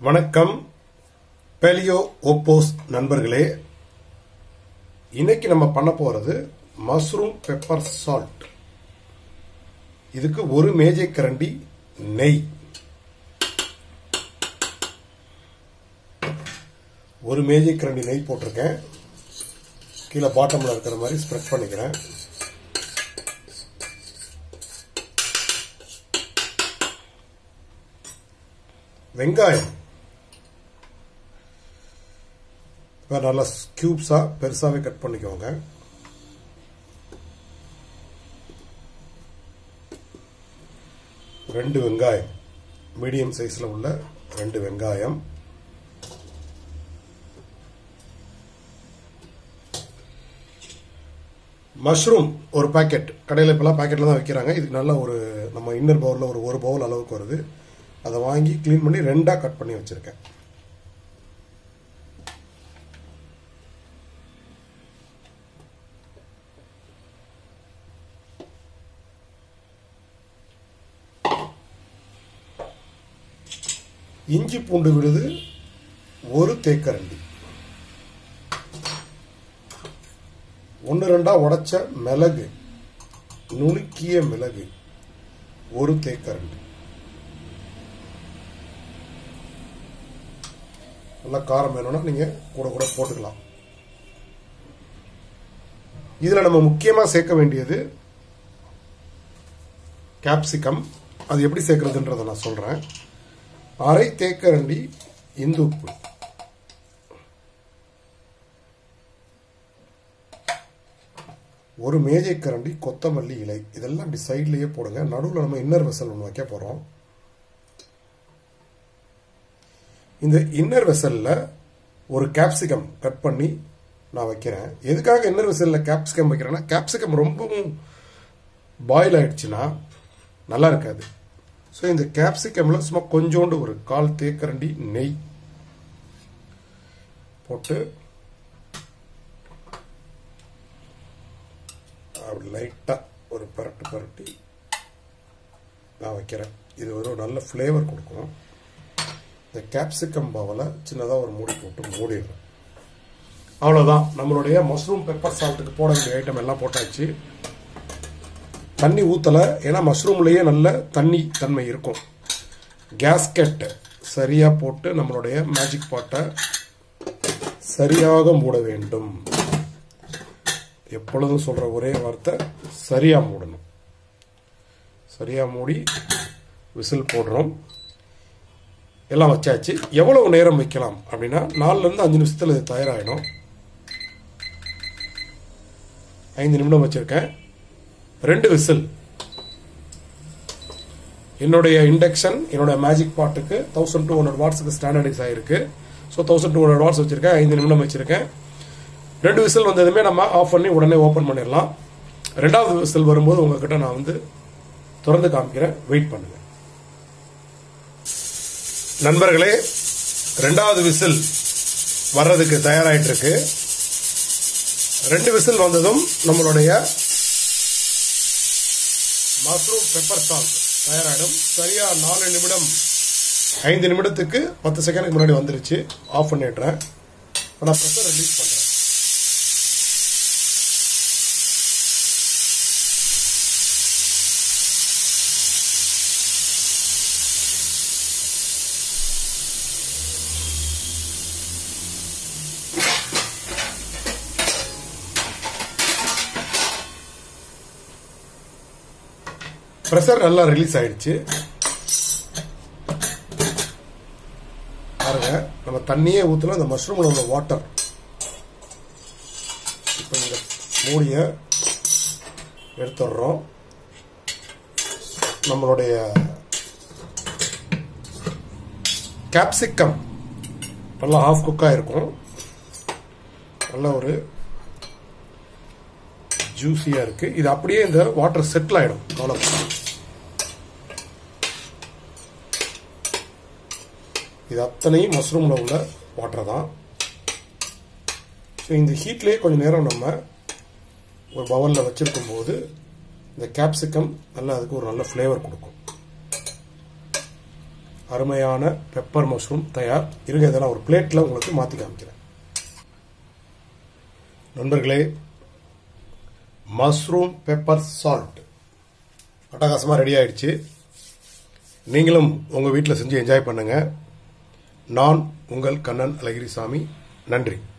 வணக்கம் பெலியோ ஓப்போஸ் நண்பர்களே இன்னைக்கு நம்ம பண்ண போறது மஷ்ரூம் பெப்பர் சால்ட் இதுக்கு ஒரு மேஜை கரண்டி நெய் ஒரு மேஜை கரண்டி நெய் போட்டிருக்கேன் கீழே பாட்டம்ல இருக்கிற மாதிரி ஸ்ப்ரெட் பண்ணிக்கிறேன் வெங்காயம் இப்போ நல்லா கியூப்ஸா பெருசாவே கட் பண்ணிக்கோங்க ரெண்டு வெங்காயம் மீடியம் சைஸ்ல உள்ள ரெண்டு வெங்காயம் மஷ்ரூம் ஒரு பாக்கெட் கடையில் இப்போலாம் பாக்கெட்டில் தான் வைக்கிறாங்க இதுக்கு நல்ல ஒரு நம்ம இன்னர் பவுலில் ஒரு ஒரு பவுல் அளவுக்கு வருது அதை வாங்கி க்ளீன் பண்ணி ரெண்டாக கட் பண்ணி வச்சுருக்கேன் இஞ்சி பூண்டு விழுது ஒரு தேக்கரண்டி ஒன்று ரெண்டா உடைச்ச மிளகு நுணுக்கிய மிளகு ஒரு தேக்கரண்டி நல்லா காரம் வேணும்னா நீங்க கூட கூட போட்டுக்கலாம் இதுல நம்ம முக்கியமா சேர்க்க வேண்டியது கேப்சிகம் அது எப்படி சேர்க்கறதுன்றத நான் சொல்றேன் அரை தேக்கரண்டி இந்துப்பு ஒரு மேஜை கரண்டி கொத்தமல்லி இலை இதெல்லாம் இப்படி சைட்லயே போடுங்க நடுவில் நம்ம இன்னர் வெசல் ஒன்று வைக்க போறோம் இந்த இன்னர் வெசல்ல ஒரு கேப்சிகம் கட் பண்ணி நான் வைக்கிறேன் எதுக்காக இன்னர் வெசல்ல கேப்சிகம் வைக்கிறேன்னா கேப்சிகம் ரொம்பவும் பாயில் ஆயிடுச்சுன்னா நல்லா இருக்காது ஸோ இந்த கேப்சிகம்ல சும்மா கொஞ்சோண்டு ஒரு கால் தேக்கரண்டி நெய் போட்டு அப்படி லைட்டாக ஒரு பரட்டு பரட்டி நான் வைக்கிறேன் இது ஒரு நல்ல ஃப்ளேவர் கொடுக்கும் இந்த கேப்சிகம் பாவலை சின்னதாக ஒரு மூடி போட்டு மூடிடுறேன் அவ்வளோதான் நம்மளுடைய மஷ்ரூம் பெப்பர் சால்ட்டுக்கு போட வேண்டிய ஐட்டம் எல்லாம் போட்டாச்சு தண்ணி ஊற்றலை ஏன்னா மஷ்ரூம்லேயே நல்ல தண்ணி தன்மை இருக்கும் கேஸ்கெட் சரியாக போட்டு நம்மளுடைய மேஜிக் பாட்டை சரியாக மூட வேண்டும் எப்பொழுதும் சொல்ற ஒரே வார்த்தை சரியா மூடணும் சரியா மூடி விசில் போடுறோம் எல்லாம் வச்சாச்சு எவ்வளவு நேரம் வைக்கலாம் அப்படின்னா நாலுல இருந்து அஞ்சு நிமிஷத்துல இது தயாராகிடும் ஐந்து நிமிடம் வச்சிருக்கேன் ரெண்டு விசில் என்னுடைய இண்டக்ஷன் என்னோட மேஜிக் பாட்டுக்கு தௌசண்ட் டூ ஹண்ட்ரட் வாட்ஸுக்கு ஸ்டாண்டர்டைஸ் ஆயிருக்கு so thousand two hundred watts வச்சிருக்கேன் ஐந்து நிமிடம் வச்சிருக்கேன் ரெண்டு விசில் வந்ததுமே நம்ம ஆஃப் பண்ணி உடனே ஓப்பன் பண்ணிடலாம் ரெண்டாவது விசில் வரும்போது உங்ககிட்ட நான் வந்து திறந்து காமிக்கிறேன் வெயிட் பண்ணுங்க நண்பர்களே ரெண்டாவது விசில் வர்றதுக்கு தயாராயிட்டு இருக்கு ரெண்டு விசில் வந்ததும் நம்மளுடைய மஷ்ரூம் பெப்பர் சால்ட் தயாராகிடும் சரியா நாலு நிமிடம் ஐந்து நிமிடத்துக்கு பத்து செகண்டுக்கு முன்னாடி வந்துருச்சு ஆஃப் பண்ணிடுறேன் நான் ப்ரெஷர் ரிலீஸ் பண்றேன் ப்ரெஷர் நல்லா ரிலீஸ் ஆயிடுச்சு பாருங்க நம்ம தண்ணியே ஊத்துல இந்த மஷ்ரூம்ல உள்ள வாட்டர் இப்போ இந்த மூடிய எடுத்துடுறோம் நம்மளுடைய கேப்சிகம் நல்லா ஹாஃப் குக்காக இருக்கும் நல்ல ஒரு ஜூஸியா இருக்கு இது அப்படியே இந்த வாட்டர் செட்டில் ஆயிடும் கவலைப்படாது இது அத்தனையும் மஷ்ரூம்ல உள்ள வாட்டர் தான் ஸோ இந்த ஹீட்லேயே கொஞ்சம் நேரம் நம்ம ஒரு பவலில் வச்சிருக்கும் போது இந்த கேப்சிகம் நல்லா அதுக்கு ஒரு நல்ல ஃப்ளேவர் கொடுக்கும் அருமையான பெப்பர் மஷ்ரூம் தயார் இருங்க இதெல்லாம் ஒரு பிளேட்டில் உங்களுக்கு மாற்றி காமிக்கிறேன் நண்பர்களே மஷ்ரூம் பெப்பர் சால்ட் அட்டகாசமாக ரெடி ஆயிடுச்சு நீங்களும் உங்கள் வீட்டில் செஞ்சு என்ஜாய் பண்ணுங்க நான் உங்கள் கண்ணன் அழகிரிசாமி நன்றி